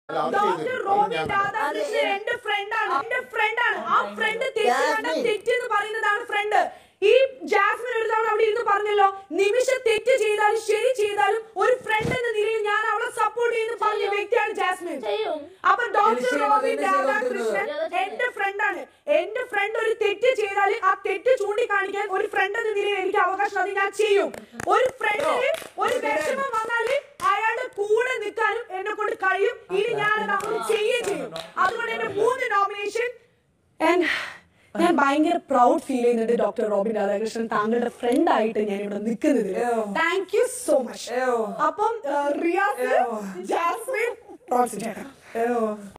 അല്ല, അത് ഡോക്ടർ ചെയ്തു. റോബിൻ ഞാൻ- രാധാകൃഷ്ണൻ എന്റെ ഫ്രണ്ടാണ് എന്റെ ഫ്രണ്ടാണ് ആ ഫ്രണ്ട് തെറ്റിലാണ് ജാസ്മിൻ. തെറ്റെന്ന് പറയുന്നതാണ് ഫ്രണ്ട് ഈ ജാസ്മിൻ ഒരു തവണ അവിടെ ഇരുന്ന് പറഞ്ഞല്ലോ നിമിഷ തെറ്റ് ചെയ്താലും ശരി ചെയ്താലും ഒരു ഫ്രണ്ട് എന്ന നിലയിൽ ഞാൻ അവളെ സപ്പോർട്ട് ചെയ്യുന്ന പറഞ്ഞ വ്യക്തിയാണ് ജാസ്മിൻ ചെയ്യും അപ്പൊ ഡോക്ടർ നിശ്ചയം റോബിൻ അതന്നെ രാധാകൃഷ്ണൻ ചെയ്തോണ്ടിരുന്നത്. എന്റെ ഫ്രണ്ടാണ് എന്റെ ഫ്രണ്ട് ഒരു തെറ്റ് ചെയ്താൽ ആ തെറ്റ് ചൂണ്ടിക്കാണിക്കാൻ ഒരു ഫ്രണ്ട് എന്ന നിലയിൽ എനിക്ക് അവകാശം അത് ഞാൻ ചെയ്യും ഒരു ഫ്രണ്ടിന് ഒരു വിഷമം വന്നാല് അയാളുടെ കൂടെ നിൽക്കാനും എന്നെ കൊണ്ട് കഴിയും ഇനി ഞാൻ അത് അങ്ങോട്ട് ചെയ്യുകയും ചെയ്യും അതുകൊണ്ട് എന്റെ മൂന്ന് നോമിനേഷൻ ഞാൻ ഭയങ്കര പ്രൗഡ് ഫീൽ ചെയ്യുന്നുണ്ട് ഡോക്ടർ റോബിൻ രാധാകൃഷ്ണൻ താങ്കളുടെ ഫ്രണ്ട് ആയിട്ട് ഞാൻ ഇവിടെ നിൽക്കുന്നത് താങ്ക് യു സോ മച്ച് ഏയോ. അപ്പം റിയാസ് ഏയോ. ജാസ്മിൻ റോൺസൺ ചേട്ടൻ ഏയോ